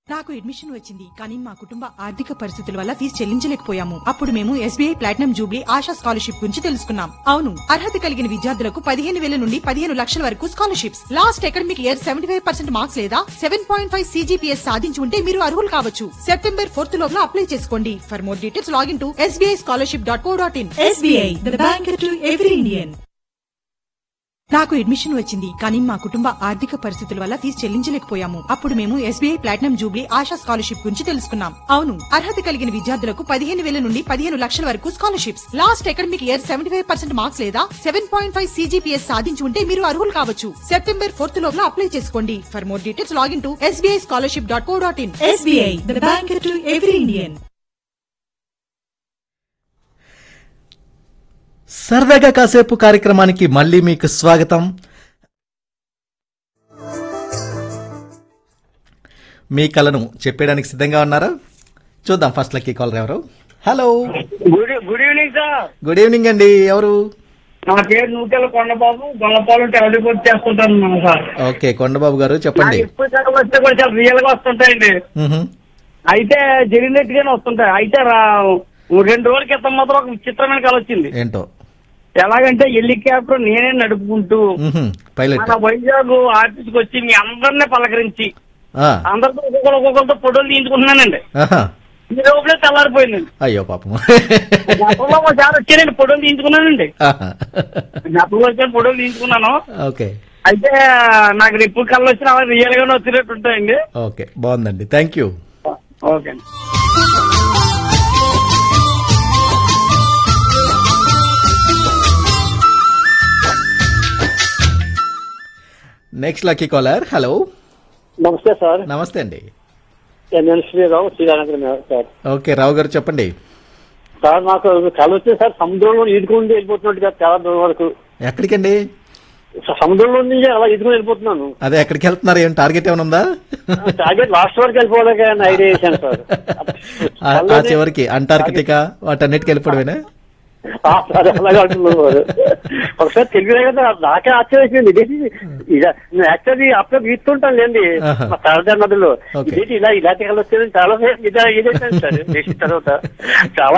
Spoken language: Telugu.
నాకు అడ్మిషన్ వచ్చింది కానీ మా కుటుంబ ఆర్థిక పరిస్థితుల వల్ల ఫీజు చెల్లించలేకపోయాము అప్పుడు మేము SBI platinum jubilee Asha scholarship గురించి తెలుసుకున్నాం అవును అర్హత కలిగిన విద్యార్థులకు పదిహేను వేల నుండి పదిహేను లక్షల వరకు scholarships last academic year seventy five percent marks లేదా సెవెన్ పాయింట్ ఫైవ్ సీజీపీఎస్ సాధించి ఉంటే మీరు అర్హులు కావచ్చు సెప్టెంబర్ ఫోర్త్ లోపల అప్లై చేసుకోండి for more details login to SBI scholarship dot co dot in SBI the bank to every Indian నాకు అడ్మిషన్ వచ్చింది కానీ మా కుటుంబ ఆర్థిక పరిస్థితుల వల్ల ఫీజు చెల్లించలేకపోయాము అప్పుడు మేము SBI platinum jubilee Asha scholarship గురించి తెలుసుకున్నాం అవును అర్హత కలిగిన విద్యార్థులకు పదిహేను వేల నుండి పదిహేను లక్షల వరకు scholarships last academic year seventy five percent marks లేదా సెవెన్ పాయింట్ ఫైవ్ సీజీపీఎస్ సాధించి ఉంటే మీరు అర్హులు కావచ్చు సెప్టెంబర్ ఫోర్త్ లోపల అప్లై చేసుకోండి for more details login to SBI scholarship dot co dot in SBI the bank to every Indian సరదాగా కాసేపు కార్యక్రమానికి మళ్ళీ మీకు స్వాగతం మీ కళను చెప్పేయడానికి సిద్ధంగా ఉన్నారా చూద్దాం ఫస్ట్ లక్కీ కాలర్ ఎవరు hello good good evening sir good evening అండి ఎవరు నా పేరు నూకెల కొండబాబు గొల్లపాలెం టెలిపోర్ట్ చేస్తుంటాను సార్ ఓకే కొండబాబు గారు చెప్పండి నాకు ఎప్పుడు చాలా వస్తే కూడా చాలా రియల్ గా వస్తుంటాయండి మ్హూ. అయితే జరిగినట్టుగానే వస్తుంటాయి అయితే రా- రెండు రోజుల క్రితం మాత్రం ఒక విచిత్రమైన కళ వచ్చింది ఏంటో ఎలాగంటే హెలికాప్టర్ నేనే నడుపుకుంటూ మ్హూ. పైలట్ మన వైజాగ్ ఆఫీస్ కి వచ్చి మీ అందరినీ పలకరించి ఆ, అందరితో ఒక్కొక్కరు ఒక్కొక్కరితో ఫోటోలు తీయించుకుంటున్నానండి ఆహా. ఈ లోపలే తెల్లారిపోయిందండి అయ్యో పాపం గతంలో ఒకసారి వచ్చానండి ఫోటోలు తీయించుకున్నానండి ఆహా. గతంలో వచ్చాను ఫోటోలు తీయించుకున్నాను ఓకే అయితే నాకు ఎప్పుడు కళ్ళు వచ్చినా అలా రియల్ గానే వచ్చినట్టు ఉంటాయండి ఓకే బాగుందండి థ్యాంక్ యూ ఓకే అండి నెక్స్ట్ లక్కీ కాలర్ హలో నమస్తే సార్ నమస్తే అండి నేను శ్రీరావు శ్రీరానగరం సార్ ఓకే రావు గారు చెప్పండి సార్ నాకు కళ వచ్చింది సార్ సముద్రంలో ఈదుకుంటూ వెళ్ళిపోతున్నట్టు కాదు చాలా దూరం వరకు ఎక్కడికండి స- సముద్రంలో నుంచి అలా ఈదుకుని వెళ్ళిపోతున్నాను అదే ఎక్కడికి వెళ్తున్నారు ఏం టార్గెట్ ఏమైనా ఉందా టార్గెట్ లాస్ట్ వరకు వెళ్ళిపోలేక ఐడియా చేశాను సార్ ఆ- ఆ చివరికి అంటార్కిటికా వాటన్నిటికి వెళ్ళిపోవడమేనా ఆ, సార్ అలాగే అంటున్నారు వారు. ఒకసారి తెలియదు కదా నాకే ఆశ్చర్యం ఇదేంటి ఇలా నేను యాక్చువల్లీ అప్పుడు గీస్తుంటాను లేండి ఆహా. మా సరదా నదులు ఓకే. ఇదేంటి ఇలా ఇలా తెగలు వచ్చేది చాలా సేపు ఇదే ఇదే సార్ చేసిన తర్వాత చాలా